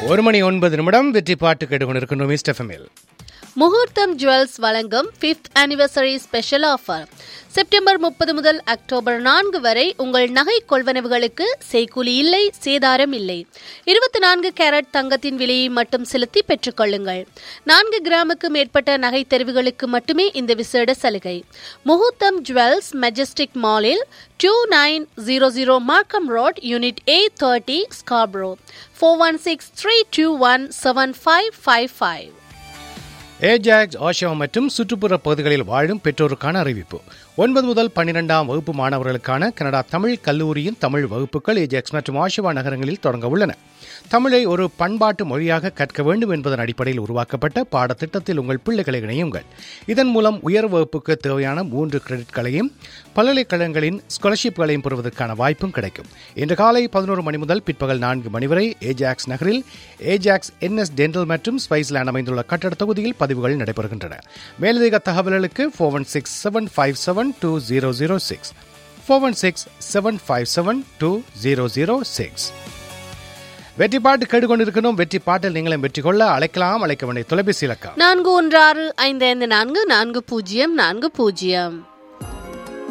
ஒரு மணி ஒன்பது நிமிடம் வெற்றி பாட்டு கேட்டுக்கொண்டிருக்கின்றோம் மிஸ்டர் எஃப்எம்எல் முகூர்த்தம் ஜுவல்ஸ் வழங்கும் fifth anniversary special offer September முப்பது முதல் அக்டோபர் நான்கு வரை உங்கள் நகை கொள்வனவுகளுக்கு செய்கூலி இல்லை சேதாரம் இல்லை இருபத்தி நான்கு கேரட் தங்கத்தின் விலையை மட்டும் செலுத்தி பெற்றுக்கொள்ளுங்கள் நான்கு கிராமுக்கு மேற்பட்ட நகை தெரிவுகளுக்கு மட்டுமே இந்த விசேட சலுகை முகூர்த்தம் ஜுவல்ஸ் மெஜஸ்டிக் மாலில் two nine zero zero Markham road unit A thirty Scarborough four one six three two one seven five five five Ajax Oshawa மற்றும் சுற்றுப்புற பகுதிகளில் வாழும் பெற்றோருக்கான அறிவிப்பு ஒன்பது முதல் பன்னிரெண்டாம் வகுப்பு மாணவர்களுக்கான கனடா தமிழ் கல்லூரியின் தமிழ் வகுப்புகள் ஏஜாக்ஸ் மற்றும் ஆஷிவா நகரங்களில் தொடங்க உள்ளன தமிழை ஒரு பண்பாட்டு மொழியாக கற்க வேண்டும் என்பதன் அடிப்படையில் உருவாக்கப்பட்ட பாடத்திட்டத்தில் உங்கள் பிள்ளைகளை இணையுங்கள் இதன் மூலம் உயர் வகுப்புக்கு தேவையான மூன்று கிரெடிட்களையும் பல்கலைக்கழகங்களின் ஸ்காலர்ஷிப்களையும் பெறுவதற்கான வாய்ப்பும் கிடைக்கும் இன்று காலை பதினோரு மணி முதல் பிற்பகல் நான்கு மணி வரை ஏஜாக்ஸ் நகரில் ஏஜாக்ஸ் என்எஸ் டென்டல் மற்றும் ஸ்பைஸ்லேண்ட் அமைந்துள்ள கட்டட தொகுதியில் பதிவுகள் நடைபெறுகின்றன மேலதிக தகவல்களுக்கு four one six seven five seven two zero zero six four one six seven five seven two zero zero six வெற்றி பாட்டு கேட்டுக்கொண்டிருக்கணும் வெற்றி பாட்டில் நீங்களும் வெற்றி கொள்ள அழைக்கலாம் அழைக்க வேண்டிய தொலைபேசி இலக்கம் நான்கு ஒன்று ஆறு ஐந்து ஐந்து நான்கு நான்கு பூஜ்ஜியம் நான்கு பூஜ்ஜியம்